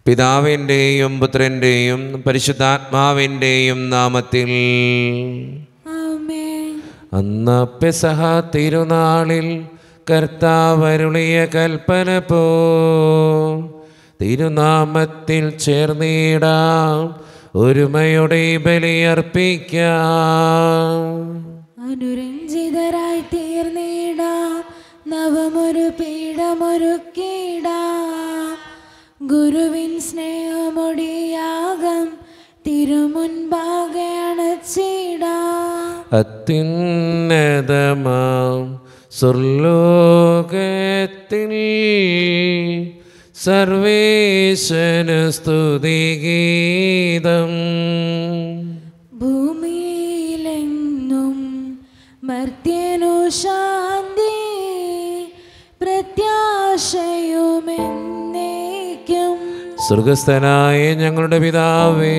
പിതാവിൻ്റെയും പുത്രൻ്റെയും പരിശുദ്ധാത്മാവിൻ്റെയും നാമത്തിൽ ആമേൻ അന്ന് പെസഹ തിരുനാളിൽ കർത്താവരുളിയ കൽപ്പന പോ തിരുനാമത്തിൽ ചേർന്നിടാം ഒരുമയുടെ ബലിയർപ്പിക്കാം അനുരഞ്ജിതരായി തീർന്നിടാം നവമൊരു പീഠമൊരുക്കിടാം ഗുരുവിൻ സ്നേഹമൊടിയാകം തിരുമുൻപാകെ അണച്ചിടാം അത്യുന്നതമാം സ്വർലോകത്തിൽ സർവേശന സ്തുതിഗീതം ഭൂമിയിലെങ്ങും മർത്യനു ശാന്തി പ്രത്യാശയുമെന്നേക്കും സ്വർഗസ്ഥനായ ഞങ്ങളുടെ പിതാവേ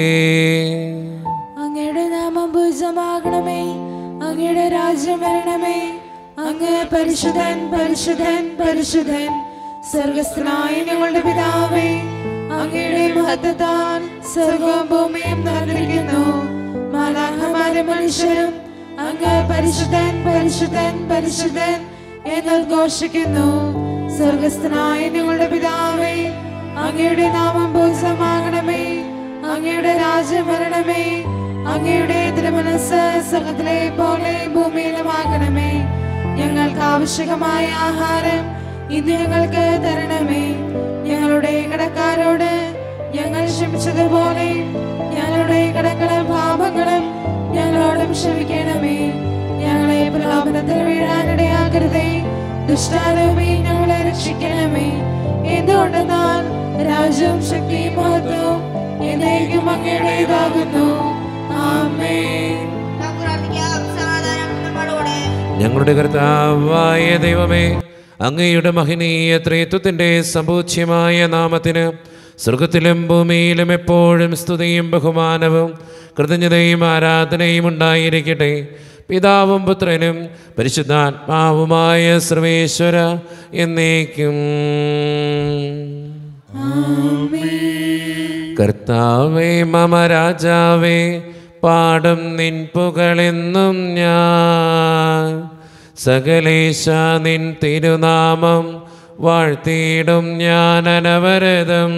അങ്ങയുടെ നാമം പൂജമാകണമേ അങ്ങയുടെ രാജ്യം വരണമേ അങ്ങ് പരിശുദ്ധൻ പരിശുദ്ധൻ പരിശുദ്ധൻ സ്വർഗസ്ഥനായ ഞങ്ങളുടെ പിതാവേ അങ്ങയുടെ മഹത്വത്താൽ സ്വർഗവും ഭൂമിയും നിറഞ്ഞിരിക്കുന്നു മാലാഖമാരും മനുഷ്യരും അങ്ങ് പരിശുദ്ധൻ പരിശുദ്ധൻ പരിശുദ്ധൻ എന്ന് ഘോഷിക്കുന്നു സ്വർഗസ്ഥനായ ഞങ്ങളുടെ പിതാവേ അങ്ങയുടെ നാമം പൂജമാകണമേ അങ്ങയുടെ രാജ്യം വരണമേ അങ്ങയുടെ തിരുമനസ് സ്വർഗത്തിലെ പോലെ ഭൂമിയിലുമാകണമേ ഞങ്ങൾക്ക് ആവശ്യകമായ ആഹാരം ഇന്ന് ഞങ്ങൾക്ക് തരണമേ ഞങ്ങളുടെ കടക്കാരോട് ഞങ്ങൾ ക്ഷമിച്ചതുപോലെ ഞങ്ങളുടെ കടങ്ങളും പാപങ്ങളും ഞങ്ങളോടും ക്ഷമിക്കണമേ ഞങ്ങളെ പ്രലോഭനത്തിൽ വീഴാനിടയാക്കരുതേ ദുഷ്ടാരൂപി ഞങ്ങളെ രക്ഷിക്കണമേ എന്തുകൊണ്ടെന്നാൽ രാജ്യവും ശക്തിയും മഹത്വവും എന്നേക്കും അങ്ങയുടേതാകുന്നു ആമേൻ നമുക്ക് പ്രാർത്ഥിക്കാം സമാധാനം നമ്മളോട് ഞങ്ങളുടെ കർത്താവായ ദൈവമേ അങ്ങയുടെ മഹനീയ ത്രിത്വത്തിൻ്റെ സമ്പൂജ്യമായ നാമത്തിന് സ്വർഗത്തിലും ഭൂമിയിലും എപ്പോഴും സ്തുതിയും ബഹുമാനവും കൃതജ്ഞതയും ആരാധനയും ഉണ്ടായിരിക്കട്ടെ പിതാവും പുത്രനും പരിശുദ്ധാത്മാവുമായ സർവേശ്വര എന്നേക്കും കർത്താവേ മമ രാജാവേ പാടും നിൻ പുകളെന്നും ഞാൻ സകലേശ നിൻ തിരുനാമം വാഴ്ത്തിയിടും ഞാൻ അനവരതം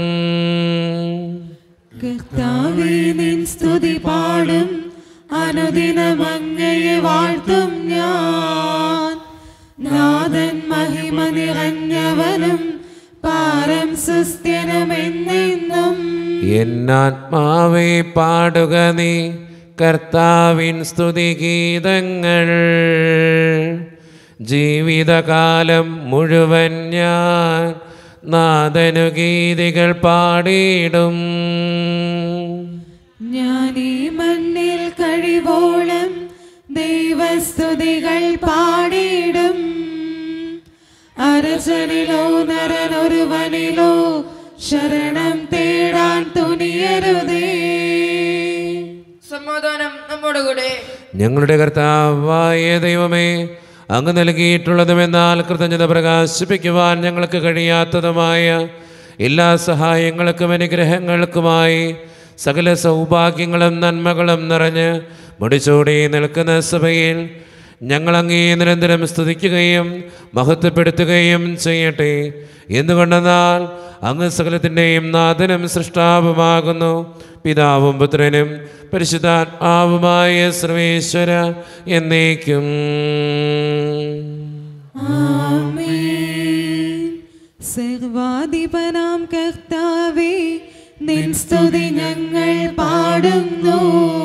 കർത്താവേ നിൻ സ്തുതി പാടും അനുദിനം അങ്ങയെ വാഴ്ത്തും ഞാൻ നാഥൻ മഹിമ നിറഞ്ഞവനും പാരം സുസ്ഥിരമെന്നെന്നും എന്നാത്മാവേ പാടുക നീ കർത്താവിൻ സ്തുതിഗീതങ്ങൾ ജീവിതകാലം മുഴുവൻ ഞാൻ നാദനു ഗീതികൾ പാടിയിടും ഞാൻ ഈ മണ്ണിൽ കഴിവോളം ദൈവസ്തുതികൾ പാടിയിടും അരചനിലോ നരനൊരുവനിലോ ശരണം തേടാൻ തുനിയരുതേ സമാധാനം നമ്മുടെ കൂടെ ഞങ്ങളുടെ കർത്താവായ ദൈവമേ അങ്ങ് നൽകിയിട്ടുള്ളതുമെന്നാൽ കൃതജ്ഞത പ്രകാശിപ്പിക്കുവാൻ ഞങ്ങൾക്ക് കഴിയാത്തതുമായ എല്ലാ സഹായങ്ങൾക്കും അനുഗ്രഹങ്ങൾക്കുമായി സകല സൗഭാഗ്യങ്ങളും നന്മകളും നിറഞ്ഞ് മുടിച്ചൂടി നിൽക്കുന്ന സഭയിൽ ഞങ്ങൾ അങ്ങേ നിരന്തരം സ്തുതിക്കുകയും മഹത്വപ്പെടുത്തുകയും ചെയ്യട്ടെ എന്തുകൊണ്ടെന്നാൽ അങ്ങ് സകലത്തിൻ്റെയും നാഥനും സൃഷ്ടാവുമാകുന്നു പിതാവും പുത്രനും പരിശുദ്ധാത്മാവുമായ സർവേശ്വര എന്നേക്കും സർവാധിപനാം കർത്താവേ നിൻ സ്തുതി ഞങ്ങൾ പാടുന്നു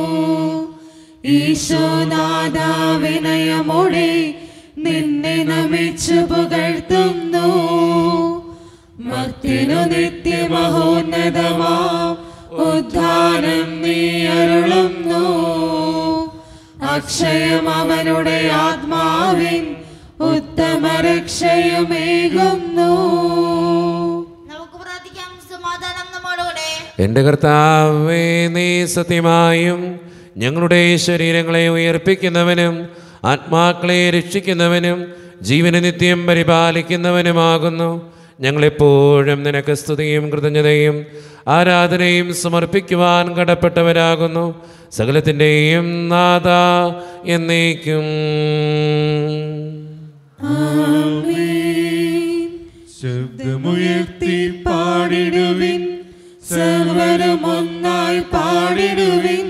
ഈശോനാഥാവിനയമോടെ നിന്നെ നമിച്ചു പുകഴ്ത്തുന്നു മർത്തിനു നിത്യമഹോന്നതമാ ഉദ്ധാനം നീ അരുളുന്നു അക്ഷയം അവനുടെ ആത്മാവിൻ ഉത്തമ രക്ഷയുമേകുന്നു നമുക്ക് പ്രാർത്ഥിക്കാം സമാധാനം നമ്മുടെ കൂടെ എൻ്റെ കർത്താവേ നീ സത്യമായും ഞങ്ങളുടെ ശരീരങ്ങളെ ഉയർപ്പിക്കുന്നവനും ആത്മാക്കളെ രക്ഷിക്കുന്നവനും ജീവന നിത്യം പരിപാലിക്കുന്നവനുമാകുന്നു ഞങ്ങളെപ്പോഴും നിനക്ക് സ്തുതിയും കൃതജ്ഞതയും ആരാധനയും സമർപ്പിക്കുവാൻ കടപ്പെട്ടവരാകുന്നു സകലത്തിൻ്റെയും നാഥ എന്നേക്കും ശബ്ദമുയർത്തി പാടിടുവിൻ സർവരും ഒന്നായി പാടിടുവിൻ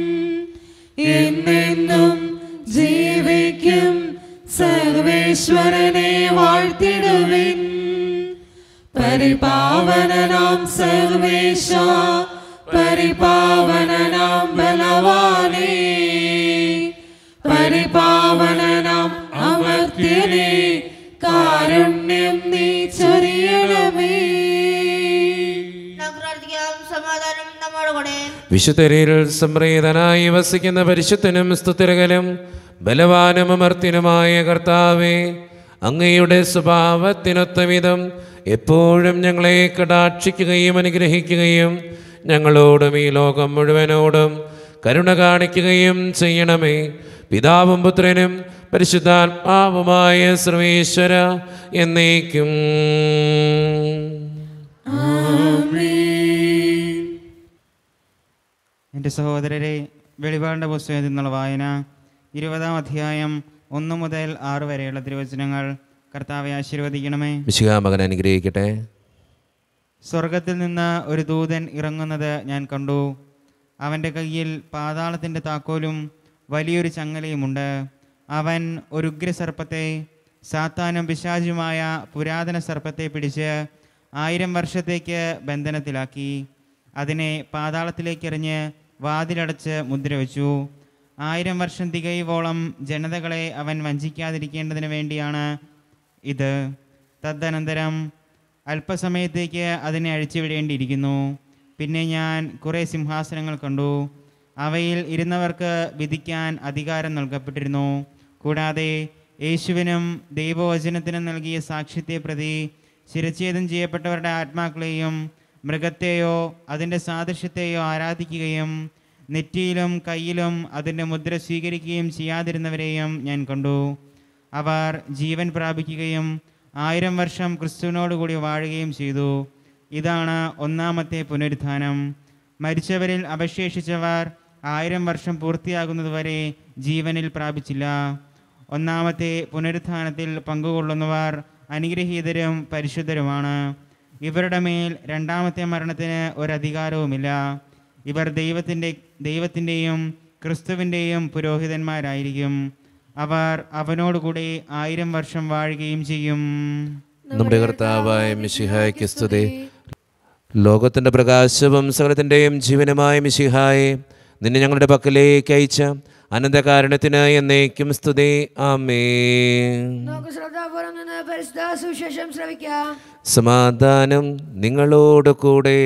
എന്നെന്നും ജീവിക്കും സർവേശ്വരനെ വാഴ്ത്തിടുവിൻ പരിപാവനനാം സർവേശ പരിപാവനനാം ബലവാനേ പരിപാവനനാം അമർത്യനേ കാരുണ്യം നീ ചൊരിയണമേ നമുക്ക് പ്രാർത്ഥിക്കാം സമാധാനം നമ്മോടുകൂടെ വിശുദ്ധരിൽ സംപ്രീതനായി വസിക്കുന്ന പരിശുദ്ധനും സ്തുതിരകനും ബലവാനും അമർത്തിനുമായ കർത്താവേ അങ്ങയുടെ സ്വഭാവത്തിനൊത്ത വിധം എപ്പോഴും ഞങ്ങളെ കടാക്ഷിക്കുകയും അനുഗ്രഹിക്കുകയും ഞങ്ങളോടും ഈ ലോകം മുഴുവനോടും കരുണ കാണിക്കുകയും ചെയ്യണമേ പിതാവും പുത്രനും പരിശുദ്ധാത്മാവുമായ സർവേശ്വര എന്നേക്കും എൻ്റെ സഹോദരരെ വെളിപാടിൻ്റെ പുസ്തകത്തിൽ നിന്നുള്ള വായന ഇരുപതാം അധ്യായം ഒന്ന് മുതൽ ആറ് വരെയുള്ള തിരുവചനങ്ങൾ കർത്താവെ ആശീർവദിക്കണമേ വിശുഖ മകൻ അനുഗ്രഹിക്കട്ടെ സ്വർഗത്തിൽ നിന്ന് ഒരു ദൂതൻ ഇറങ്ങുന്നത് ഞാൻ കണ്ടു അവൻ്റെ കയ്യിൽ പാതാളത്തിൻ്റെ താക്കോലും വലിയൊരു ചങ്ങലയുമുണ്ട് അവൻ ഒരു ഉഗ്രസർപ്പത്തെ സാത്താനും പിശാചുമായ പുരാതന സർപ്പത്തെ പിടിച്ച് ആയിരം വർഷത്തേക്ക് ബന്ധനത്തിലാക്കി അതിനെ പാതാളത്തിലേക്ക് എറിഞ്ഞ് വാതിലടച്ച് മുദ്ര വെച്ചു ആയിരം വർഷം തികയുവോളം ജനതകളെ അവൻ വഞ്ചിക്കാതിരിക്കേണ്ടതിന് വേണ്ടിയാണ് ഇത് തദനന്തരം അല്പസമയത്തേക്ക് അതിനെ അഴിച്ചുവിടേണ്ടിയിരിക്കുന്നു പിന്നെ ഞാൻ കുറേ സിംഹാസനങ്ങൾ കണ്ടു അവയിൽ ഇരുന്നവർക്ക് വിധിക്കാൻ അധികാരം നൽകപ്പെട്ടിരുന്നു കൂടാതെ യേശുവിനും ദൈവവചനത്തിനും നൽകിയ സാക്ഷ്യത്തെ പ്രതി ശിരച്ഛേദം ചെയ്യപ്പെട്ടവരുടെ ആത്മാക്കളെയും മൃഗത്തെയോ അതിൻ്റെ സാദൃശ്യത്തെയോ ആരാധിക്കുകയും നെറ്റിയിലും കയ്യിലും അതിൻ്റെ മുദ്ര സ്വീകരിക്കുകയും ചെയ്യാതിരുന്നവരെയും ഞാൻ കണ്ടു അവർ ജീവൻ പ്രാപിക്കുകയും ആയിരം വർഷം ക്രിസ്തുവിനോടുകൂടി വാഴുകയും ചെയ്തു ഇതാണ് ഒന്നാമത്തെ പുനരുത്ഥാനം മരിച്ചവരിൽ അവശേഷിച്ചവർ ആയിരം വർഷം പൂർത്തിയാകുന്നതുവരെ ജീവനിൽ പ്രാപിച്ചില്ല ഒന്നാമത്തെ പുനരുത്ഥാനത്തിൽ പങ്കുകൊള്ളുന്നവർ അനുഗ്രഹീതരും പരിശുദ്ധരുമാണ് ഇവരുടെ മേൽ രണ്ടാമത്തെ മരണത്തിന് ഒരധികാരവുമില്ല ഇവർ ദൈവത്തിൻ്റെ ദൈവത്തിൻ്റെയും ക്രിസ്തുവിൻ്റെയും പുരോഹിതന്മാരായിരിക്കും അവർ അവനോടുകൂടി ആയിരം വർഷം വാഴുകയും ചെയ്യും നമ്മുടെ കർത്താവായ മിശിഹായ്ക്ക് സ്തുതി ലോകത്തിൻ്റെ പ്രകാശവും സകലത്തിൻ്റെയും ജീവനുമായ മിശിഹായെ നിന്നെ ഞങ്ങളുടെ പക്കലേക്ക് അയച്ച അനന്തകാരണത്തിന് എന്നേക്കും സ്തുതി ആമേ നമുക്ക് ശ്രദ്ധാപൂർവം നിന്ന് പരിശുദ്ധ സുവിശേഷം ശ്രവിക്കാം സമാധാനം നിങ്ങളോട് കൂടെ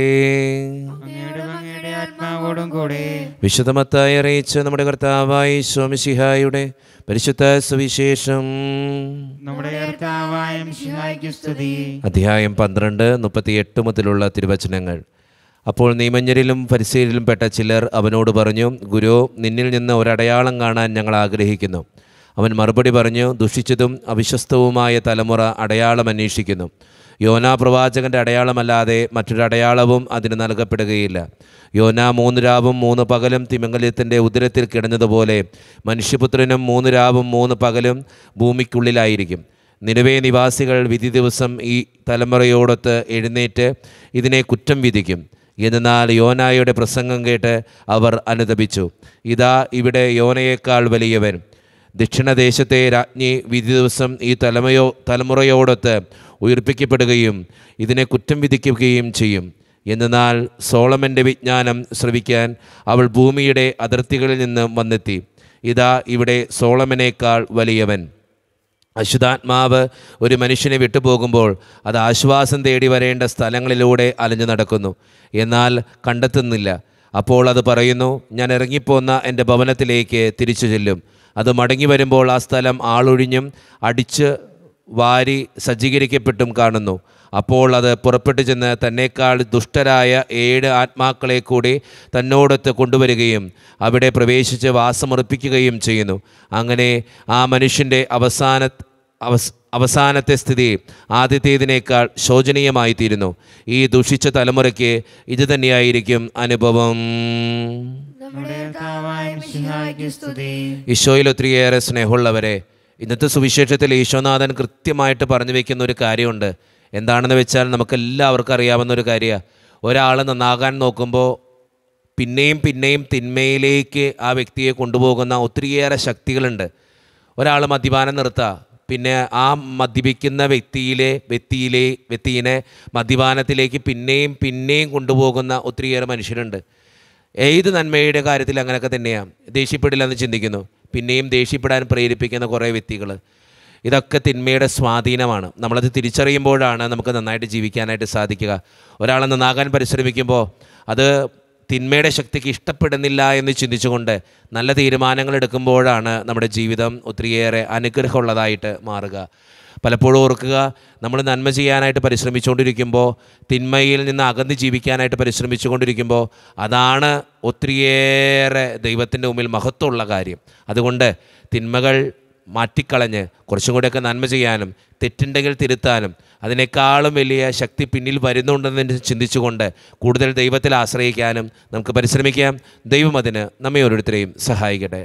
അങ്ങയുടെ അങ്ങയുടെ ആത്മാവോടും കൂടെ വിശുദ്ധമത്തായി അറിയിച്ച നമ്മുടെ കർത്താവായ സ്വാമിശിഹായുടെ പരിശുദ്ധ സുവിശേഷം നമ്മുടെ കർത്താവായ മിശിഹായ്ക്ക് സ്തുതി അധ്യായം പന്ത്രണ്ട് മുപ്പത്തിയെട്ട് മുതലുള്ള തിരുവചനങ്ങൾ അപ്പോൾ നിയമഞ്ഞരിലും പരിശീലിലും പെട്ട ചിലർ അവനോട് പറഞ്ഞു ഗുരു നിന്നിൽ നിന്ന് ഒരടയാളം കാണാൻ ഞങ്ങൾ ആഗ്രഹിക്കുന്നു അവൻ മറുപടി പറഞ്ഞു ദുഷിച്ചതും അവിശ്വസ്തവുമായ തലമുറ അടയാളം അന്വേഷിക്കുന്നു യോനാ പ്രവാചകന്റെ അടയാളമല്ലാതെ മറ്റൊരു അടയാളവും അതിന് നൽകപ്പെടുകയില്ല യോന മൂന്ന് രാവും മൂന്ന് പകലും തിമംഗലത്തിൻ്റെ ഉദരത്തിൽ കിടന്നതുപോലെ മനുഷ്യപുത്രനും മൂന്ന് രാവും മൂന്ന് പകലും ഭൂമിക്കുള്ളിലായിരിക്കും നിലവേ നിവാസികൾ വിധി ദിവസം ഈ തലമുറയോടൊത്ത് എഴുന്നേറ്റ് ഇതിനെ കുറ്റം വിധിക്കും എന്നാൽ യോനായുടെ പ്രസംഗം കേട്ട് അവർ അനുതപിച്ചു ഇതാ ഇവിടെ യോനയേക്കാൾ വലിയവൻ ദക്ഷിണദേശത്തെ രാജ്ഞി വിധി ദിവസം ഈ തലമയോ തലമുറയോടൊത്ത് ഉയർപ്പിക്കപ്പെടുകയും ഇതിനെ കുറ്റം വിധിക്കുകയും ചെയ്യും എന്നാൽ സോളമൻ്റെ വിജ്ഞാനം ശ്രവിക്കാൻ അവൾ ഭൂമിയുടെ അതിർത്തികളിൽ നിന്ന് വന്നെത്തി ഇതാ ഇവിടെ സോളമനേക്കാൾ വലിയവൻ അശുദ്ധാത്മാവ് ഒരു മനുഷ്യനെ വിട്ടുപോകുമ്പോൾ അത് ആശ്വാസം തേടി വരേണ്ട സ്ഥലങ്ങളിലൂടെ അലഞ്ഞു നടക്കുന്നു എന്നാൽ കണ്ടെത്തുന്നില്ല അപ്പോൾ അത് പറയുന്നു ഞാൻ ഇറങ്ങിപ്പോന്ന എൻ്റെ ഭവനത്തിലേക്ക് തിരിച്ചു ചെല്ലും അത് മടങ്ങി വരുമ്പോൾ ആ സ്ഥലം ആളൊഴിഞ്ഞും അടിച്ച് വാരി സജ്ജീകരിക്കപ്പെട്ടും കാണുന്നു അപ്പോൾ അത് പുറപ്പെട്ടു ചെന്ന് തന്നേക്കാൾ ദുഷ്ടരായ ഏഴ് ആത്മാക്കളെ കൂടി തന്നോടൊത്ത് കൊണ്ടുവരികയും അവിടെ പ്രവേശിച്ച് വാസമുറപ്പിക്കുകയും ചെയ്യുന്നു അങ്ങനെ ആ മനുഷ്യൻ്റെ അവസാന അവസ് അവസാനത്തെ സ്ഥിതി ആദ്യത്തേതിനേക്കാൾ ശോചനീയമായി തീരുന്നു ഈ ദുഷിച്ച തലമുറയ്ക്ക് ഇത് തന്നെയായിരിക്കും അനുഭവം നമ്മുടെ കർത്താവായ മിശിഹായ്ക്ക് സ്തുതി ഈശോയിൽ ഒത്തിരിയേറെ സ്നേഹമുള്ളവരെ ഇന്നത്തെ സുവിശേഷത്തിൽ ഈശോനാഥൻ കൃത്യമായിട്ട് പറഞ്ഞു വെക്കുന്ന ഒരു കാര്യമുണ്ട് എന്താണെന്ന് വെച്ചാൽ നമുക്ക് എല്ലാവർക്കും അറിയാവുന്ന ഒരു കാര്യമാണ് ഒരാൾ നന്നാകാൻ നോക്കുമ്പോൾ പിന്നെയും പിന്നെയും തിന്മയിലേക്ക് ആ വ്യക്തിയെ കൊണ്ടുപോകുന്ന ഒത്തിരിയേറെ ശക്തികളുണ്ട് ഒരാൾ മദ്യപാനം നിർത്തുക പിന്നെ ആ മദ്യപിക്കുന്ന വ്യക്തിയിലെ വ്യക്തിയിലെ വ്യക്തിയെ മദ്യപാനത്തിലേക്ക് പിന്നെയും പിന്നെയും കൊണ്ടുപോകുന്ന ഒത്തിരിയേറെ മനുഷ്യരുണ്ട് ഏത് നന്മയുടെ കാര്യത്തിൽ അങ്ങനെയൊക്കെ തന്നെയാണ് ദേഷ്യപ്പെടില്ല എന്ന് ചിന്തിക്കുന്നു പിന്നെയും ദേഷ്യപ്പെടാൻ പ്രേരിപ്പിക്കുന്ന കുറേ വ്യക്തികൾ ഇതൊക്കെ തിന്മയുടെ സ്വാധീനമാണ് നമ്മളത് തിരിച്ചറിയുമ്പോഴാണ് നമുക്ക് നന്നായിട്ട് ജീവിക്കാനായിട്ട് സാധിക്കുക ഒരാളെ നന്നാകാൻ പരിശ്രമിക്കുമ്പോൾ അത് തിന്മയുടെ ശക്തിക്ക് ഇഷ്ടപ്പെടുന്നില്ല എന്ന് ചിന്തിച്ചുകൊണ്ട് നല്ല തീരുമാനങ്ങൾ എടുക്കുമ്പോഴാണ് നമ്മുടെ ജീവിതം ഒത്തിരിയേറെ അനുഗ്രഹമുള്ളതായിട്ട് മാറുക പലപ്പോഴും ഓർക്കുക നമ്മൾ നന്മ ചെയ്യാനായിട്ട് പരിശ്രമിച്ചുകൊണ്ടിരിക്കുമ്പോൾ തിന്മയിൽ നിന്ന് അകന്ന് ജീവിക്കാനായിട്ട് പരിശ്രമിച്ചുകൊണ്ടിരിക്കുമ്പോൾ അതാണ് ഒത്തിരിയേറെ ദൈവത്തിൻ്റെ മുമ്പിൽ മഹത്വമുള്ള കാര്യം അതുകൊണ്ട് തിന്മകൾ മാറ്റിക്കളഞ്ഞ് കുറച്ചും കൂടെയൊക്കെ നന്മ ചെയ്യാനും തെറ്റുണ്ടെങ്കിൽ തിരുത്താനും അതിനേക്കാളും വലിയ ശക്തി പിന്നിൽ വരുന്നുണ്ടെന്ന് ചിന്തിച്ചുകൊണ്ട് കൂടുതൽ ദൈവത്തിൽ ആശ്രയിക്കാനും നമുക്ക് പരിശ്രമിക്കാം ദൈവം അതിന് നമ്മെ ഓരോരുത്തരെയും സഹായിക്കട്ടെ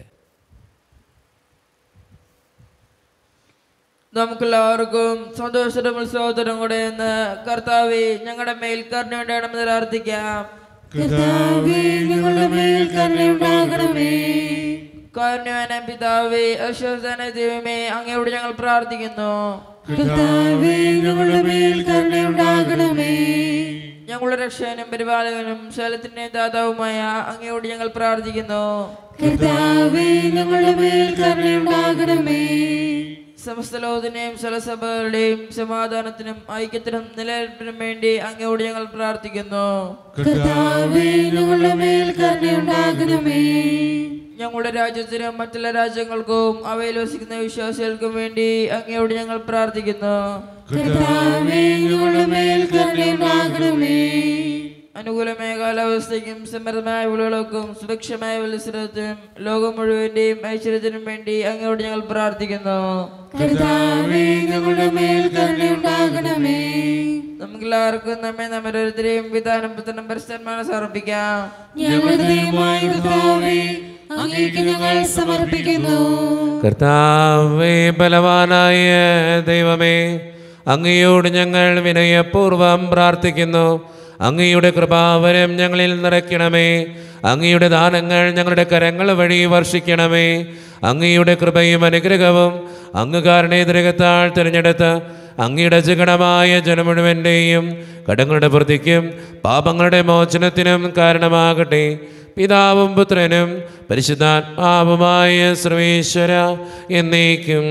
നമുക്കെല്ലാവർക്കും സന്തോഷവും ഉത്സവത്തിനും കൂടെ എന്ന് കർത്താവെ ഞങ്ങളുടെ മേൽ കരുണയുണ്ടാകണമെന്ന് പ്രാർത്ഥിക്കാം കർത്താവേ ഞങ്ങളുടെ മേൽ കരുണയുണ്ടാകണമേ കാരുണ്യവാന പിതാവേ അശ്വസന ദൈവമേ അങ്ങയോട് ഞങ്ങൾ പ്രാർത്ഥിക്കുന്നു കർത്താവേ ഞങ്ങളുടെ മേൽ കരുണയുണ്ടാകണമേ ഞങ്ങളുടെ രക്ഷകനും പരിപാലകനും ശലത്തിന്റെ ദാതാവുമായ അങ്ങയോട് ഞങ്ങൾ പ്രാർത്ഥിക്കുന്നു കർത്താവേ ഞങ്ങളുടെ മേൽ കരുണയുണ്ടാകണമേ സമസ്ത ലോകത്തിന്റെയും സ്ഥലസഭകളുടെയും സമാധാനത്തിനും ഐക്യത്തിനും നിലനിൽപ്പിനും വേണ്ടി അങ്ങയോട് ഞങ്ങൾ പ്രാർത്ഥിക്കുന്നു കർത്താവേ ഞങ്ങളുടെ മേൽ കരുണയുണ്ടാകണമേ ഞങ്ങളുടെ രാജ്യത്തിനും മറ്റുള്ള രാജ്യങ്ങൾക്കും അവയിൽ വസിക്കുന്ന വിശ്വാസികൾക്കും വേണ്ടി അങ്ങയോട് ഞങ്ങൾ പ്രാർത്ഥിക്കുന്നു കർത്താവേ ഞങ്ങളുടെ മേൽ കരുണയുണ്ടാകണമേ അനുകൂലമായ കാലാവസ്ഥയ്ക്കും സമൃദ്ധമായ വിളകൾക്കും സുരക്ഷമായ മത്സരത്തിനും ലോകം മുഴുവന്റെയും ഐശ്വര്യത്തിനും വേണ്ടി അങ്ങയോട് ഞങ്ങൾ പ്രാർത്ഥിക്കുന്നു കർത്താവേ ഞങ്ങളുടെ മേൽ കരുണയുണ്ടാകണമേ നമുക്കെല്ലാവർക്കും നമ്മെ നമ്മോരോരുത്തരെയും വിധാനം പുത്തനും പരിസ്ഥന്മാരെ സമർപ്പിക്കാം ഞങ്ങളുടെ ദൈവമായ കർത്താവേ അങ്ങേക്ക് ഞങ്ങൾ സമർപ്പിക്കുന്നു കർത്താവേ ബലവാനായ ദൈവമേ അങ്ങയോട് ഞങ്ങൾ വിനയപൂർവം പ്രാർത്ഥിക്കുന്നു അങ്ങയുടെ കൃപാവരം ഞങ്ങളിൽ നിറയ്ക്കണമേ അങ്ങയുടെ ദാനങ്ങൾ ഞങ്ങളുടെ കരങ്ങൾ വഴി വർഷിക്കണമേ അങ്ങയുടെ കൃപയും അനുഗ്രഹവും അങ്ങ് കാരണേതരകത്താൽ തിരഞ്ഞെടുത്ത് അങ്ങയുടെ ജഗണമായ ജനം മുഴുവൻ്റെയും കടങ്ങളുടെ പ്രതിക്കും പാപങ്ങളുടെ മോചനത്തിനും കാരണമാകട്ടെ പിതാവും പുത്രനും പരിശുദ്ധാത്മാവുമായ സർവേശ്വര എന്നേക്കും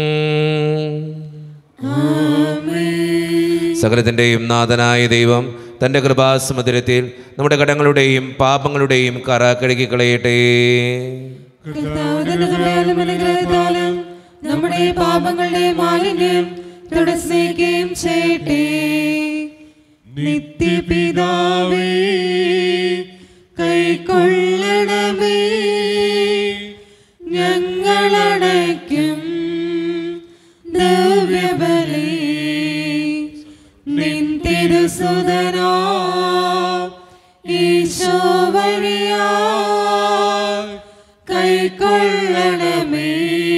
സകലത്തിൻ്റെയും നാഥനായ ദൈവം തൻ്റെ കൃപാസമുദ്രത്തിൽ നമ്മുടെ കടങ്ങളുടെയും പാപങ്ങളുടെയും കറ കഴുകി കളയട്ടെ കർത്താവിന്റെ കൃപയാലും അനുഗ്രഹത്താലും നമ്മുടെ പാപങ്ങളുടെ മാലിന്യം തുടച്ചേക്കുകയും ചെയ്യട്ടെ നിത്യപിതാവേ കൈക്കൊള്ളണമേ ഞങ്ങളടയ്ക്കും ദിവ്യബലി നിൻ തിരുസുതനാ ഈശോ വഴിയാ കൈക്കൊള്ളണമേ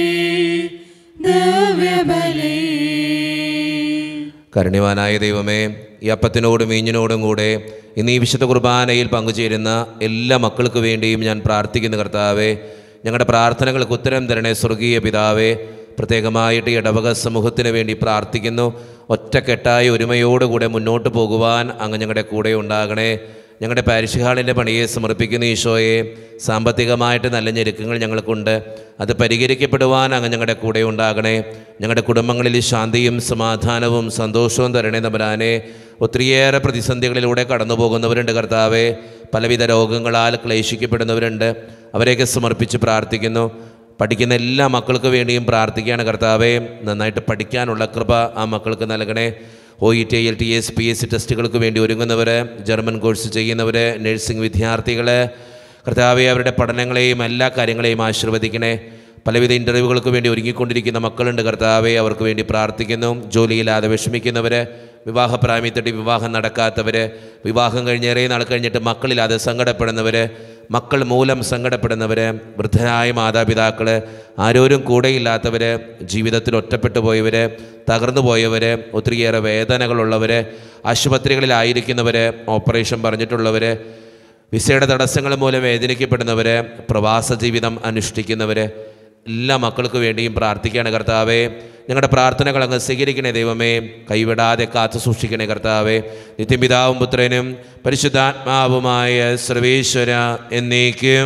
ദിവ്യബലി കരുണ്യവാനായ ദൈവമേ ഈ അപ്പത്തിനോടും മീഞ്ഞിനോടും കൂടെ ഇന്ന് ഈ വിശുദ്ധ കുർബാനയിൽ പങ്കുചേരുന്ന എല്ലാ മക്കൾക്ക് വേണ്ടിയും ഞാൻ പ്രാർത്ഥിക്കുന്ന കർത്താവേ ഞങ്ങളുടെ പ്രാർത്ഥനകൾക്ക് ഉത്തരം തരണേ സ്വർഗീയ പിതാവേ പ്രത്യേകമായിട്ട് ഈ ഇടവക സമൂഹത്തിന് വേണ്ടി പ്രാർത്ഥിക്കുന്നു ഒറ്റക്കെട്ടായ ഒരുമയോടുകൂടെ മുന്നോട്ട് പോകുവാൻ അങ്ങ് ഞങ്ങളുടെ കൂടെ ഉണ്ടാകണേ ഞങ്ങളുടെ പാരിഷ് ഹാളിൻ്റെ പണിയെ സമർപ്പിക്കുന്ന ഈശോയെ സാമ്പത്തികമായിട്ട് നല്ല ഞെരുക്കങ്ങൾ ഞങ്ങൾക്കുണ്ട് അത് പരിഹരിക്കപ്പെടുവാൻ അങ്ങ് ഞങ്ങളുടെ കൂടെ ഉണ്ടാകണേ ഞങ്ങളുടെ കുടുംബങ്ങളിൽ ശാന്തിയും സമാധാനവും സന്തോഷവും തരണേ നമ്പരാനെ ഒത്തിരിയേറെ പ്രതിസന്ധികളിലൂടെ കടന്നു പോകുന്നവരുണ്ട് കർത്താവെ പലവിധ രോഗങ്ങളാൽ ക്ലേശിക്കപ്പെടുന്നവരുണ്ട് അവരെയൊക്കെ സമർപ്പിച്ച് പ്രാർത്ഥിക്കുന്നു പഠിക്കുന്ന എല്ലാ മക്കൾക്ക് വേണ്ടിയും പ്രാർത്ഥിക്കുകയാണ് കർത്താവെ നന്നായിട്ട് പഠിക്കാനുള്ള കൃപ ആ മക്കൾക്ക് നൽകണേ O E T L T S P S C ടെസ്റ്റുകൾക്ക് വേണ്ടി ഒരുങ്ങുന്നവർ ജർമ്മൻ കോഴ്സ് ചെയ്യുന്നവർ നഴ്സിംഗ് വിദ്യാർത്ഥികൾ കർത്താവെ അവരുടെ പഠനങ്ങളെയും എല്ലാ കാര്യങ്ങളെയും ആശീർവദിക്കണേ പലവിധ ഇൻ്റർവ്യൂകൾക്ക് വേണ്ടി ഒരുങ്ങിക്കൊണ്ടിരിക്കുന്ന മക്കളുണ്ട് കർത്താവെ അവർക്ക് വേണ്ടി പ്രാർത്ഥിക്കുന്നു ജോലിയില്ലാതെ വിഷമിക്കുന്നവർ വിവാഹപ്രായമെത്തിയിട്ട് വിവാഹം നടക്കാത്തവർ വിവാഹം കഴിഞ്ഞേറെ നാൾ കഴിഞ്ഞിട്ട് മക്കളില്ലാതെ സങ്കടപ്പെടുന്നവർ മക്കൾ മൂലം സങ്കടപ്പെടുന്നവർ വൃദ്ധരായ മാതാപിതാക്കൾ ആരോരും കൂടെയില്ലാത്തവർ ജീവിതത്തിൽ ഒറ്റപ്പെട്ടു പോയവർ തകർന്നു പോയവർ ഒത്തിരിയേറെ വേദനകളുള്ളവർ ആശുപത്രികളിലായിരിക്കുന്നവർ ഓപ്പറേഷൻ പറഞ്ഞിട്ടുള്ളവർ വിസയുടെ തടസ്സങ്ങൾ മൂലം വേദനിക്കപ്പെടുന്നവർ പ്രവാസ ജീവിതം അനുഷ്ഠിക്കുന്നവർ എല്ലാ മക്കൾക്ക് വേണ്ടിയും പ്രാർത്ഥിക്കുകയാണ് കർത്താവേ ഞങ്ങളുടെ പ്രാർത്ഥനകൾ അങ്ങ് സ്വീകരിക്കണേ ദൈവമേ കൈവിടാതെ കാത്തു സൂക്ഷിക്കണേ കർത്താവേ നിത്യപിതാവും പുത്രനും പരിശുദ്ധാത്മാവുമായ സർവേശ്വര എന്നേക്കും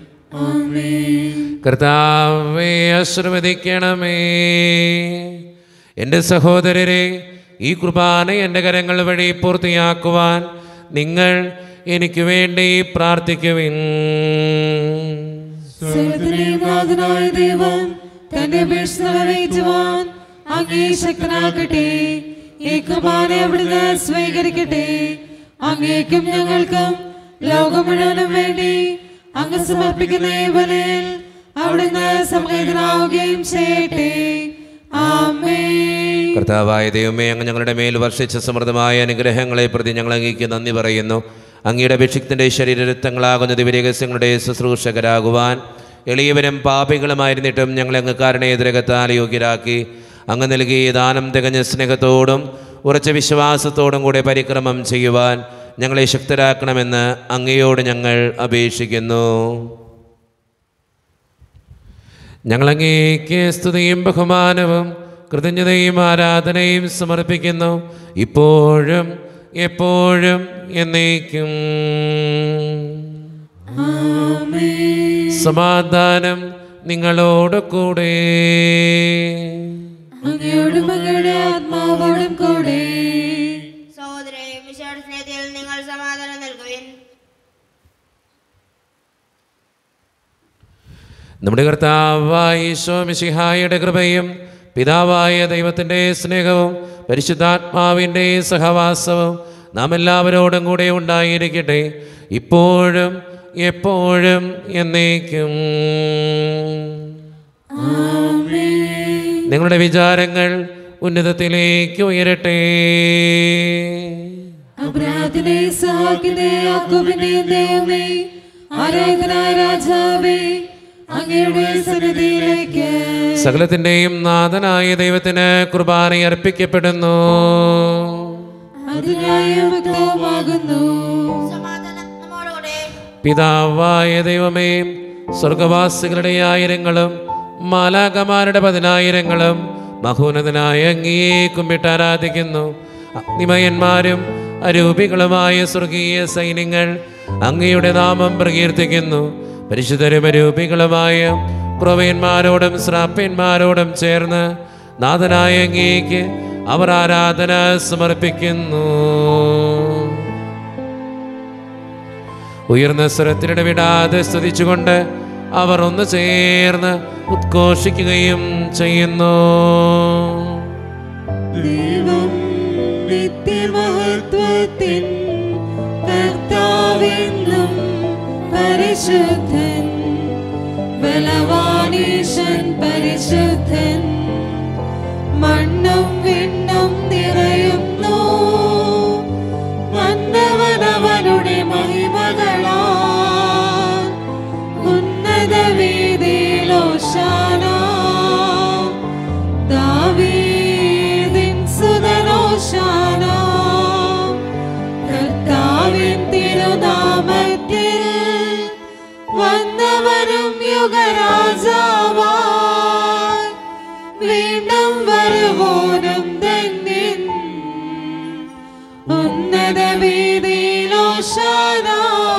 കർത്താവെ ആശ്രവദിക്കണമേ എൻ്റെ സഹോദരരെ ഈ കുർബാന എൻ്റെ കരങ്ങൾ വഴി പൂർത്തിയാക്കുവാൻ നിങ്ങൾ എനിക്ക് വേണ്ടി പ്രാർത്ഥിക്കുവിൻ സർവ്വതിനാഥനായ ദൈവം തന്റെ അപേക്ഷ നിറവേറ്റുവാൻ അങ്ങേ ശക്തനാക്കട്ടെ ഈ കുർബാന അവിടുന്ന് സ്വീകരിക്കട്ടെ അങ്ങേക്കും ഞങ്ങൾക്കും ലോകം മുഴുവനും വേണ്ടി അങ്ങ് സമർപ്പിക്കുന്ന ഈ ബലിയിൽ അവിടുന്ന് സമേതനാവുകയും ചെയ്യട്ടെ ആമേൻ കർത്താവായ ദൈവമേ അങ്ങ് ഞങ്ങളുടെ മേൽ വർഷിച്ച സമൃദ്ധമായ അനുഗ്രഹങ്ങളെ പ്രതി ഞങ്ങൾ അങ്ങേക്ക് നന്ദി പറയുന്നു അങ്ങയുടെ അഭിഷിക്തൻ്റെ ശരീരരക്തങ്ങളാകുന്ന ദിവരഹസ്യങ്ങളുടെ ശുശ്രൂഷകരാകുവാൻ എളിയവരും പാപികളുമായിരുന്നിട്ടും ഞങ്ങളെ അങ്ങ് കാരണേതരകത്താൽ യോഗ്യരാക്കി അങ്ങ് നൽകിയ ദാനം തികഞ്ഞ സ്നേഹത്തോടും ഉറച്ച വിശ്വാസത്തോടും കൂടെ പരിക്രമം ചെയ്യുവാൻ ഞങ്ങളെ ശക്തരാക്കണമെന്ന് അങ്ങയോട് ഞങ്ങൾ അപേക്ഷിക്കുന്നു ഞങ്ങളങ്ങേക്ക് സ്തുതിയും ബഹുമാനവും കൃതജ്ഞതയും ആരാധനയും സമർപ്പിക്കുന്നു ഇപ്പോഴും എപ്പോഴും എന്നേക്കും സമാധാനം നിങ്ങളോട് കൂടെ അങ്ങയോടും അങ്ങയുടെ ആത്മാവോടും കൂടെ സഹോദരയും വിശാല സ്നേഹത്തിൽ നിങ്ങൾ സമാധാനം നൽകുവിൻ നമ്മുടെ കർത്താവായ ഈശോ മിശിഹായുടെ കൃപയും പിതാവായ ദൈവത്തിൻ്റെ സ്നേഹവും പരിശുദ്ധാത്മാവിൻ്റെ സഹവാസവും നാം എല്ലാവരോടും കൂടെ ഉണ്ടായിരിക്കട്ടെ ഇപ്പോഴും എപ്പോഴും എന്നേക്കും നിങ്ങളുടെ വിചാരങ്ങൾ ഉന്നതത്തിലേക്ക് ഉയരട്ടെ അബ്രാഹത്തിനെ സഹാക്കിനെ യാക്കോബിന്റെയും ദൈവമേ ആരാധനായ രാജാവേ അങ്ങയുടെ സന്നിധിയിലേക്ക് സകലത്തിൻ്റെയും നാഥനായ ദൈവത്തിന് കുർബാന അർപ്പിക്കപ്പെടുന്നു അതിനായ വ്യക്തവുമാകുന്നു സമാധാനം നമ്മോടുകൂടെ പിതാവായ ദൈവമേ സ്വർഗവാസികളുടെ ആയിരങ്ങളും മാലാകമാരുടെ പതിനായിരങ്ങളും മഹോന്നതനായ അങ്ങയെ കുമ്പിട്ട് ആരാധിക്കുന്നു അഗ്നിമയന്മാരും അരൂപികളുമായ സ്വർഗീയ സൈന്യങ്ങൾ അങ്ങയുടെ നാമം പ്രകീർത്തിക്കുന്നു പരിശുദ്ധരും അരൂപികളുമായ പ്രവയന്മാരോടും ശ്രാപ്യന്മാരോടും ചേർന്ന് നാഥനായ അങ്ങേക്ക് അവർ ആരാധന സമർപ്പിക്കുന്നു ഉയർന്ന സ്വരത്തിലിടവിടാതെ സ്തുതിച്ചുകൊണ്ട് അവർ ഒന്ന് ചേർന്ന് ഉദ്ഘോഷിക്കുകയും ചെയ്യുന്നു ദൈവം നിത്യമഹത്വത്തിൻ കർത്താവെന്നും പരിശുദ്ധൻ ബലവാനീശൻ പരിശുദ്ധൻ മണ്ണും വിണ്ണും നിറയുന്നു വന്നവനവനുടെ മഹിമകളാ ഉന്നത വീതിയിലോശാന ദാവീദിൻ സുതനോശാന കർത്താവിൻ തിരുനാമത്തിൽ വന്നവരും യുഗരാജാവായി വീണ്ടും വരുവോനും ധന്യൻ ഉന്നത വീതിയിലോശാന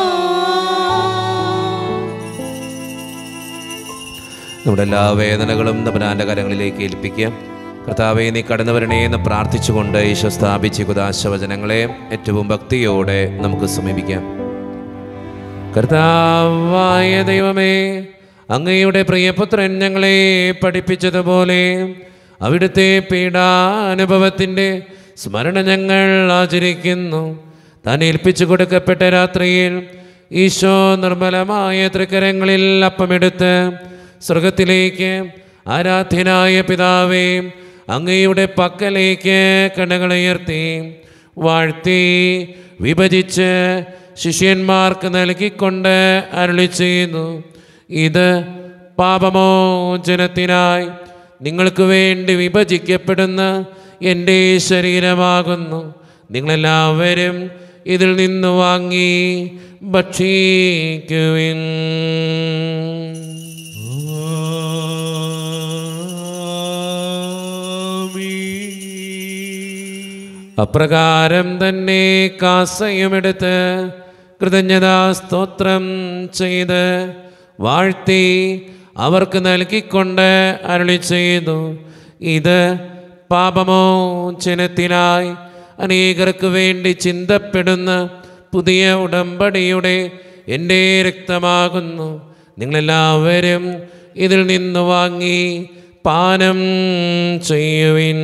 നമ്മുടെ എല്ലാ വേദനകളും തമ്പുരാൻ്റെ കരങ്ങളിലേക്ക് ഏൽപ്പിക്കുക കർത്താവെ നീ കടന്നു വരണേ എന്ന് പ്രാർത്ഥിച്ചുകൊണ്ട് ഈശോ സ്ഥാപിച്ച കുദാശവചനങ്ങളെ ഏറ്റവും ഭക്തിയോടെ നമുക്ക് സമീപിക്കാം കർത്താവായ ദൈവമേ അങ്ങയുടെ പ്രിയപുത്രൻ ഞങ്ങളെ പഠിപ്പിച്ചതുപോലെ അവിടുത്തെ പീഡാനുഭവത്തിൻ്റെ സ്മരണ ഞങ്ങൾ ആചരിക്കുന്നു താൻ ഏൽപ്പിച്ചു കൊടുക്കപ്പെട്ട രാത്രിയിൽ ഈശോ നിർമ്മലമായ തൃക്കരങ്ങളിൽ അപ്പമെടുത്ത് സ്വർഗത്തിലേക്ക് ആരാധ്യനായ പിതാവേ അങ്ങയുടെ പക്കലേക്ക് കണ്ണുകളുയർത്തി വാഴ്ത്തി വിഭജിച്ച് ശിഷ്യന്മാർക്ക് നൽകിക്കൊണ്ട് അരുളി ചെയ്യുന്നു ഇത് പാപമോചനത്തിനായി നിങ്ങൾക്ക് വേണ്ടി വിഭജിക്കപ്പെടുന്ന എൻ്റെ ശരീരമാകുന്നു നിങ്ങളെല്ലാവരും ഇതിൽ നിന്ന് വാങ്ങി ഭക്ഷിക്കുവിൻ അപ്രകാരം തന്നെ കാസയുമെടുത്ത് കൃതജ്ഞതാ സ്തോത്രം ചെയ്ത് വാഴ്ത്തി അവർക്ക് നൽകിക്കൊണ്ട് അരുളി ചെയ്തു ഇത് പാപമോചനത്തിനായി അനേകർക്ക് വേണ്ടി ചിന്തപ്പെടുന്ന പുതിയ ഉടമ്പടിയുടെ എൻ്റെ രക്തമാകുന്നു നിങ്ങളെല്ലാവരും ഇതിൽ നിന്ന് വാങ്ങി പാനം ചെയ്യുവിൻ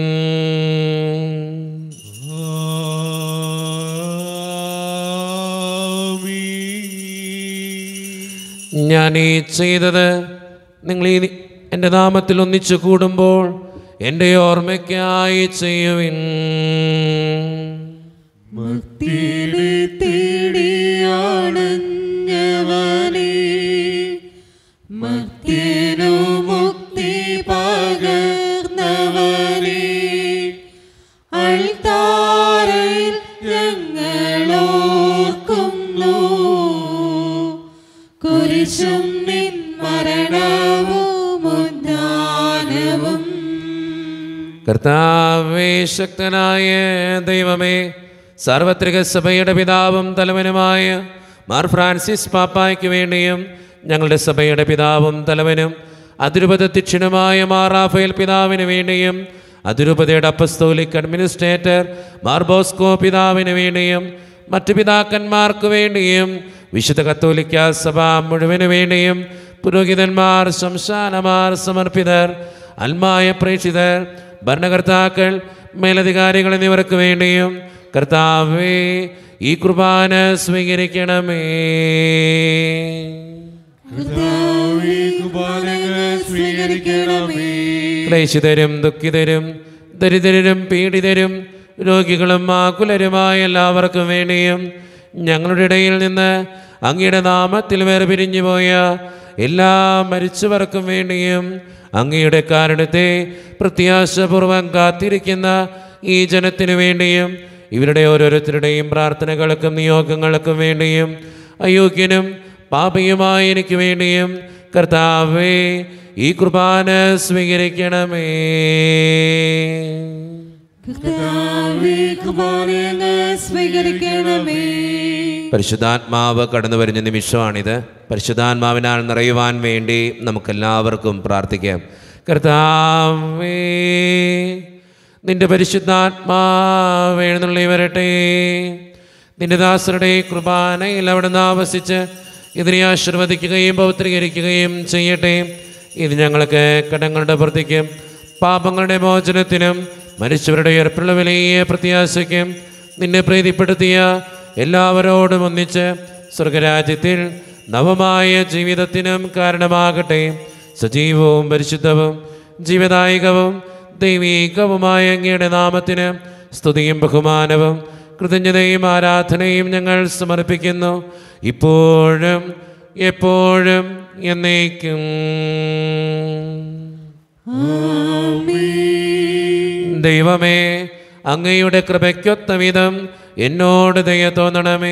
ഞാൻ ഈ ചെയ്തത് നിങ്ങൾ ഈ എൻ്റെ നാമത്തിൽ ഒന്നിച്ചു കൂടുമ്പോൾ എൻ്റെ ഓർമ്മയ്ക്കായി ചെയ്യുവിൻ മുക്തിനെ തേടിയാണഞ്ഞവനെ മർത്യനു മുക്തി പകർന്നവനെ അൾത്താരയിൽ ഞങ്ങളോർക്കുന്നു കുരിശും നിൻ മരണവും ഉദ്ധാനവും കർത്താവേ ശക്തനായ ദൈവമേ സാർവത്രിക സഭയുടെ പിതാവും തലവനുമായ മാർ ഫ്രാൻസിസ് പാപ്പായ്ക്ക് വേണ്ടിയും ഞങ്ങളുടെ സഭയുടെ പിതാവും തലവനും അതിരൂപതധ്യക്ഷനുമായ മാർ റാഫേൽ പിതാവിന് വേണ്ടിയും അതിരൂപതയുടെ അപ്പസ്തോലിക് അഡ്മിനിസ്ട്രേറ്റർ മാർ ബോസ്കോ പിതാവിന് വേണ്ടിയും മറ്റു പിതാക്കന്മാർക്ക് വേണ്ടിയും വിശുദ്ധ കത്തോലിക്ക സഭ മുഴുവന് വേണ്ടിയും പുരോഹിതന്മാർ ശംശാനമാർ സമർപ്പിതർ അൽമായ പ്രേക്ഷിതർ ഭരണകർത്താക്കൾ മേലധികാരികൾ എന്നിവർക്ക് വേണ്ടിയും കർത്താവേ ഈ കുർബാന സ്വീകരിക്കണമേ കർത്താവേ, കുർബാനകൾ സ്വീകരിക്കണമേ ക്ലേശിതരും ദുഃഖിതരും ദരിദ്രരും പീഡിതരും രോഗികളും ആകുലരുമായ എല്ലാവർക്കും വേണ്ടിയും ഞങ്ങളുടെ ഇടയിൽ നിന്ന് അങ്ങയുടെ നാമത്തിൽ വേർപിരിഞ്ഞു പോയ എല്ലാ മരിച്ചവർക്കും വേണ്ടിയും അങ്ങയുടെ കാരണത്തെ പ്രത്യാശപൂർവം കാത്തിരിക്കുന്ന ഈ ജനത്തിനു വേണ്ടിയും ഇവരുടെ ഓരോരുത്തരുടെയും പ്രാർത്ഥനകൾക്കും നിയോഗങ്ങൾക്കും വേണ്ടിയും അയോഗ്യനും പാപിയുമായ എനിക്ക് വേണ്ടിയും കർത്താവേ ഈ കുർബാന സ്വീകരിക്കണമേ കർത്താവേ, കുർബാനകൾ സ്വീകരിക്കണമേ പരിശുദ്ധാത്മാവ് കടന്നു വരുന്ന നിമിഷമാണിത് പരിശുദ്ധാത്മാവിനാൽ നിറയുവാൻ വേണ്ടി നമുക്കെല്ലാവർക്കും പ്രാർത്ഥിക്കാം കർത്താവേ നിന്റെ പരിശുദ്ധാത്മാവ് എഴുന്നള്ളി വരട്ടെ നിന്റെ ദാസരുടെ കുർബാനയിൽ അവിടുന്ന് ആവസിച്ച് ഇതിനെ ആശീർവദിക്കുകയും പൗത്രീകരിക്കുകയും ചെയ്യട്ടെ ഇത് ഞങ്ങൾക്ക് കടങ്ങളുടെ പ്രവൃത്തിക്കും പാപങ്ങളുടെ മോചനത്തിനും മരിച്ചവരുടെ ഉയർപ്പുള്ള വലിയ പ്രത്യാശയ്ക്കും നിന്നെ പ്രീതിപ്പെടുത്തിയ എല്ലാവരോടും ഒന്നിച്ച് സ്വർഗരാജ്യത്തിൽ നവമായ ജീവിതത്തിനും കാരണമാകട്ടെ സജീവവും പരിശുദ്ധവും ജീവദായകവും ദൈവീകവുമായ അങ്ങയുടെ നാമത്തിന് സ്തുതിയും ബഹുമാനവും കൃതജ്ഞതയും ആരാധനയും ഞങ്ങൾ സമർപ്പിക്കുന്നു ഇപ്പോഴും എപ്പോഴും എന്നേക്കും ദൈവമേ അങ്ങയുടെ കൃപയ്ക്കൊത്ത വിധം എന്നോട് ദയ തോന്നണമേ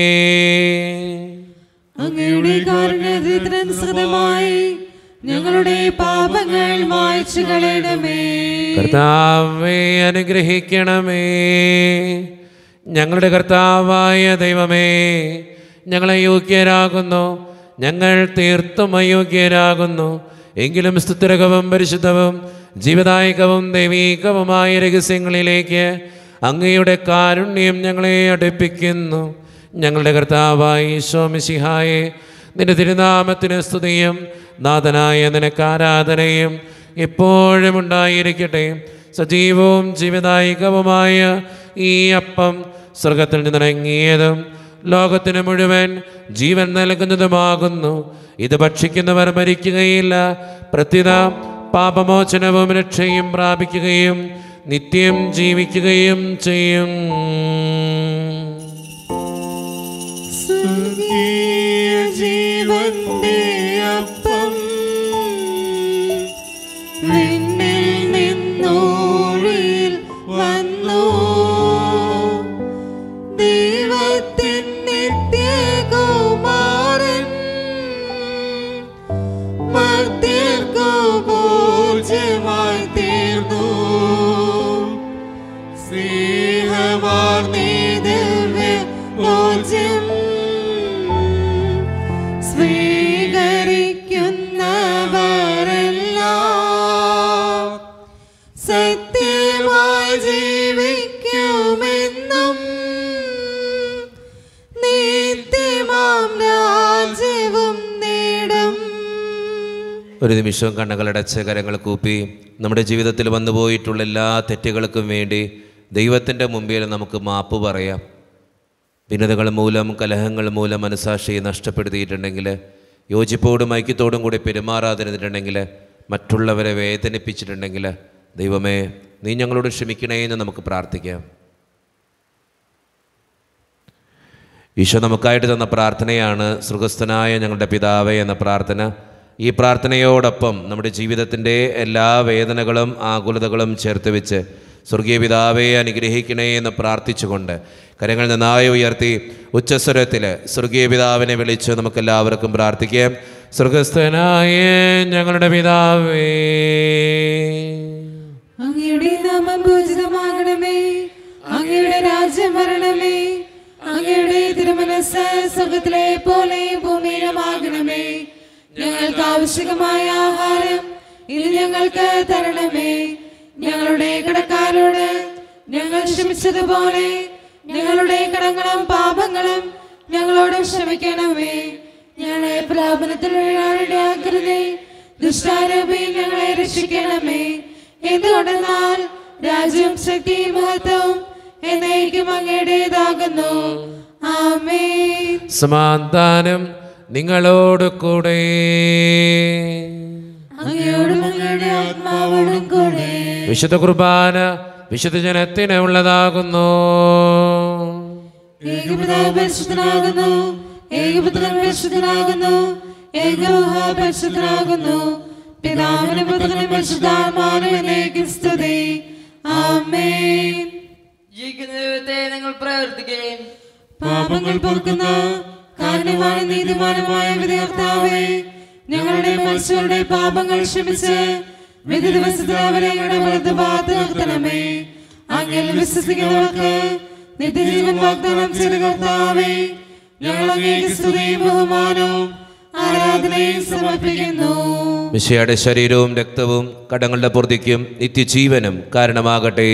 അങ്ങയുടെ കാരുണ്യത്തിനനുസൃതമായി ഞങ്ങളുടെ പാപങ്ങൾ മായ്ച്ചു കളയണമേ കർത്താവെ അനുഗ്രഹിക്കണമേ ഞങ്ങളുടെ കർത്താവായ ദൈവമേ ഞങ്ങളെ യോഗ്യരാകുന്നു ഞങ്ങൾ തീർത്തും അയോഗ്യരാകുന്നു എങ്കിലും സ്തുതിരകവും പരിശുദ്ധവും ജീവദായകവും ദൈവീകവുമായ രഹസ്യങ്ങളിലേക്ക് അങ്ങയുടെ കാരുണ്യം ഞങ്ങളെ അടുപ്പിക്കുന്നു ഞങ്ങളുടെ കർത്താവായി ഈശോമിശിഹായെ നിന്റെ തിരുനാമത്തിന് സ്തുതിയും നാഥനായ നിനക്ക് ആരാധനയും എപ്പോഴും ഉണ്ടായിരിക്കട്ടെ സജീവവും ജീവദായകവുമായ ഈ അപ്പം സ്വർഗത്തിൽ നിന്നിറങ്ങിയതും ലോകത്തിന് മുഴുവൻ ജീവൻ നൽകുന്നതുമാകുന്നു ഇത് ഭക്ഷിക്കുന്നവർ മരിക്കുകയില്ല പ്രത്യുത പാപമോചനവും രക്ഷയും പ്രാപിക്കുകയും നിത്യം ജീവിക്കുകയും ചെയ്യും സ്വർഗീയ ജീവന്റെ അപ്പം വിണ്ണിൽ നിന്നോഴിൽ വന്നു ദൈവത്തിൻ നിത്യകുമാരൻ മർത്യർക്കു പൂജ്യമായി തീർന്നു സ്നേഹമാർന്നീ ദിവ്യ പൂജ്യം സ്വീകരിക്കുന്നവരെല്ലാം സത്യമായി ജീവിക്കുമെന്നും നിത്യമാം രാജ്യവും നേടും ഒരു നിമിഷം കണ്ണുകളടച്ച് കരങ്ങൾ കൂപ്പി നമ്മുടെ ജീവിതത്തിൽ വന്നുപോയിട്ടുള്ള എല്ലാ തെറ്റുകൾക്കും വേണ്ടി ദൈവത്തിൻ്റെ മുമ്പിൽ നമുക്ക് മാപ്പ് പറയാം ഭിന്നതകൾ മൂലം കലഹങ്ങൾ മൂലം മനസാക്ഷിയെ നഷ്ടപ്പെടുത്തിയിട്ടുണ്ടെങ്കിൽ യോജിപ്പോടും ഐക്യത്തോടും കൂടി പെരുമാറാതിരുന്നിട്ടുണ്ടെങ്കിൽ മറ്റുള്ളവരെ വേദനിപ്പിച്ചിട്ടുണ്ടെങ്കിൽ ദൈവമേ നീ ഞങ്ങളോട് ക്ഷമിക്കണേ എന്ന് നമുക്ക് പ്രാർത്ഥിക്കാം ഈശോ നമുക്കായിട്ട് തന്ന പ്രാർത്ഥനയാണ് സൃഗസ്ഥനായ ഞങ്ങളുടെ പിതാവേ എന്ന പ്രാർത്ഥന ഈ പ്രാർത്ഥനയോടൊപ്പം നമ്മുടെ ജീവിതത്തിൻ്റെ എല്ലാ വേദനകളും ആകുലതകളും ചേർത്ത് വെച്ച് സ്വർഗീയ പിതാവെ അനുഗ്രഹിക്കണേ എന്ന് പ്രാർത്ഥിച്ചുകൊണ്ട് കരങ്ങൾ നന്നായി ഉയർത്തി ഉച്ചസ്വരത്തിൽ സ്വർഗീയ പിതാവിനെ വിളിച്ച് നമുക്കെല്ലാവർക്കും പ്രാർത്ഥിക്കാം സ്വർഗസ്ഥനായ ഞങ്ങളുടെ പിതാവേ അങ്ങയുടെ നാമം പൂജിതമാകണമേ അങ്ങയുടെ രാജ്യം വരണമേ അങ്ങയുടെ തിരുമനസ് സ്വർഗത്തിലെ പോലെ ഭൂമിയിലുമാകണമേ ഞങ്ങൾക്ക് ആവശ്യമായ ആഹാരം ഇത് ഞങ്ങൾക്ക് തരണമേ ഞങ്ങളുടെ കടക്കാരോട് ഞങ്ങൾ ക്ഷമിച്ചതുപോലെ ഞങ്ങളുടെ കടങ്ങളും പാപങ്ങളും ഞങ്ങളോട് ക്ഷമിക്കണമേ ഞങ്ങളെ പ്രാപനത്തിൽ വീഴാനിടയാക്കരുതേ ദുഷ്ടാരൂപി ഞങ്ങളെ രക്ഷിക്കണമേ എന്തുകൊണ്ടെന്നാൽ രാജ്യം ശക്തി മഹത്വം എന്നേക്കും അങ്ങയുടേതാകുന്നു ആമേ സമാധാനം നിങ്ങളോട് കൂടെ അങ്ങയോടും അങ്ങയുടെ ആത്മാവോടും കൂടെ വിശുദ്ധ കുർബാന വിശുദ്ധ ജനത്തിന് ഉള്ളതാകുന്നു ഏകപിതാവ് പരിശുദ്ധനാകുന്നു ഏകപുത്രൻ പരിശുദ്ധനാകുന്നു ഏകോഹ പരിശുദ്ധനാകുന്നു പിതാവിനും പുത്രനും പരിശുദ്ധാത്മാവിനും എന്നേക്കും സ്തുതി ആമേൻ ജീവിക്കുന്ന ദൈവത്തെ നിങ്ങൾ പ്രവർത്തിക്കുകയും പാപങ്ങൾ പൊറുക്കുന്ന കാരണവാന നീതിമാനുമായ വിധികർത്താവേ ഞങ്ങളുടെ മനുഷ്യരുടെ പാപങ്ങൾ ക്ഷമിച്ച് വിധി ദിവസത്തിൽ അവരെ ഞങ്ങളുടെ വലത് ഭാഗത്ത് നിർത്തണമേ അങ്ങനെ വിശ്വസിക്കുന്നവർക്ക് നിത്യജീവൻ വാഗ്ദാനം ചെയ്ത കർത്താവേ ഞങ്ങൾ അങ്ങേക്ക് സ്തുതിയും ബഹുമാനവും ആരാധനയും സമർപ്പിക്കുന്നു മിശയുടെ ശരീരവും രക്തവും കടങ്ങളുടെ പൂർത്തിക്കും നിത്യജീവനും കാരണമാകട്ടെ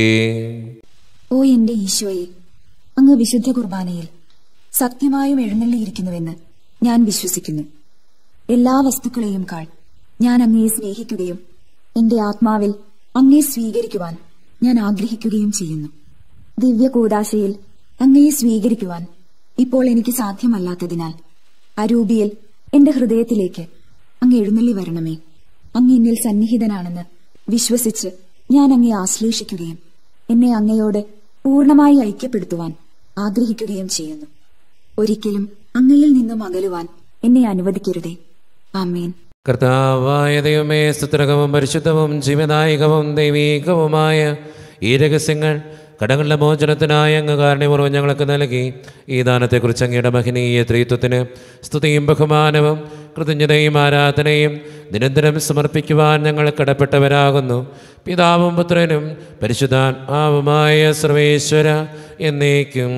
ഓ എന്റെ ഈശോയെ അങ്ങ് വിശുദ്ധ കുർബാനയിൽ സത്യമായും എഴുന്നള്ളിയിരിക്കുന്നുവെന്ന് ഞാൻ വിശ്വസിക്കുന്നു എല്ലാ വസ്തുക്കളെയും കാൾ ഞാൻ അങ്ങയെ സ്നേഹിക്കുകയും എന്റെ ആത്മാവിൽ അങ്ങയെ സ്വീകരിക്കുവാൻ ഞാൻ ആഗ്രഹിക്കുകയും ചെയ്യുന്നു ദിവ്യ കൂടാശയിൽ അങ്ങയെ സ്വീകരിക്കുവാൻ ഇപ്പോൾ എനിക്ക് സാധ്യമല്ലാത്തതിനാൽ അരൂപിയിൽ എന്റെ ഹൃദയത്തിലേക്ക് അങ്ങ് എഴുന്നള്ളി വരണമേ അങ്ങ് എന്നിൽ സന്നിഹിതനാണെന്ന് വിശ്വസിച്ച് ഞാൻ അങ്ങയെ ആശ്ലേഷിക്കുകയും എന്നെ അങ്ങയോട് പൂർണ്ണമായി ഐക്യപ്പെടുത്തുവാൻ ആഗ്രഹിക്കുകയും ചെയ്യുന്നു ഒരിക്കലും അങ്ങയിൽ നിന്നും അകലുവാൻ എന്നെ അനുവദിക്കരുതേ ആമേൻ കർത്താവായ ദൈവമേ സ്തുത്രകവും പരിശുദ്ധവും ജീവദായകവും ദൈവീകവുമായ ഈ രഹസ്യങ്ങൾ കടങ്ങളുടെ മോചനത്തിനായ അങ്ങ് കാരണപൂർവ്വം ഞങ്ങൾക്ക് നൽകി ഈ ദാനത്തെക്കുറിച്ച് അങ്ങയുടെ മഹനീയ ത്രിത്വത്തിന് സ്തുതിയും ബഹുമാനവും കൃതജ്ഞതയും ആരാധനയും നിരന്തരം സമർപ്പിക്കുവാൻ ഞങ്ങൾ കടപ്പെട്ടവരാകുന്നു പിതാവും പുത്രനും പരിശുദ്ധാത്മാവുമായ സർവേശ്വര എന്നേക്കും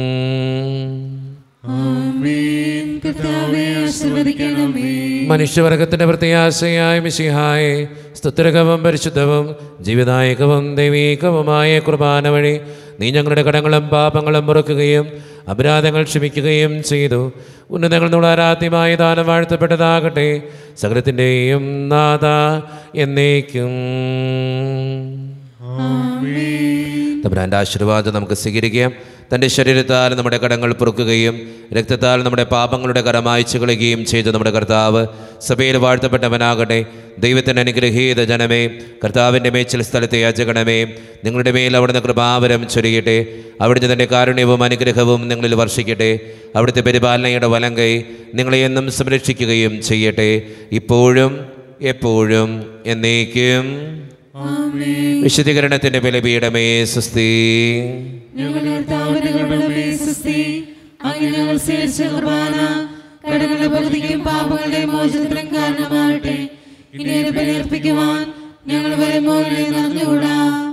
ആമേൻ കർത്താവേ ആശീർവദിക്കണമേ മനുഷ്യവർഗത്തിന്റെ പ്രത്യാശയായ മിശിഹായെ സ്തുത്രകവും പരിശുദ്ധവും ജീവിതായകവും ദൈവീകവുമായ കുർബാന വഴി നീ ഞങ്ങളുടെ കടങ്ങളും പാപങ്ങളും മുറുക്കുകയും അപരാധങ്ങൾ ക്ഷമിക്കുകയും ചെയ്തു ഉന്നതങ്ങൾ ആരാധ്യമായ ദാനം വാഴ്ത്തപ്പെട്ടതാകട്ടെ സകലത്തിൻ്റെയും നാഥ എന്നേക്കും ആമേൻ തമ്പുരാൻ്റെ ആശീർവാദം നമുക്ക് സ്വീകരിക്കാം തൻ്റെ ശരീരത്താൽ നമ്മുടെ കടങ്ങൾ പൊറുക്കുകയും രക്തത്താൽ നമ്മുടെ പാപങ്ങളുടെ കരം മായ്ച്ചു കളയുകയും ചെയ്ത നമ്മുടെ കർത്താവ് സഭയിൽ വാഴ്ത്തപ്പെട്ടവനാകട്ടെ ദൈവത്തിൻ്റെ അനുഗ്രഹീത ജനമേ കർത്താവിൻ്റെ മേച്ചിൽ സ്ഥലത്തെ യാചകണമേ നിങ്ങളുടെ മേൽ അവിടുന്ന് കൃപാവരം ചൊരിയട്ടെ അവിടുന്ന് തൻ്റെ കാരുണ്യവും അനുഗ്രഹവും നിങ്ങളിൽ വർഷിക്കട്ടെ അവിടുത്തെ പരിപാലനയുടെ വലങ്കൈ നിങ്ങളെ എന്നും സംരക്ഷിക്കുകയും ചെയ്യട്ടെ ഇപ്പോഴും എപ്പോഴും എന്നേക്കും വിശുദ്ധീകരണത്തിന്റെ ബലപീഠമേ സുസ്ഥി ഞങ്ങളുടെ കർത്താവിന്റെ കൃപയുടെ സ്വസ്തി അങ്ങനെ ഞങ്ങൾ സ്വീകരിച്ച കുർബാന കടങ്ങളുടെ പകുതിക്കും പാപങ്ങളുടെ മോചനത്തിനും കാരണമാകട്ടെ ഇനി ഒരു ബലിയർപ്പിക്കുവാൻ ഞങ്ങൾ വരുമ്പോൾ നന്ദികൂടാ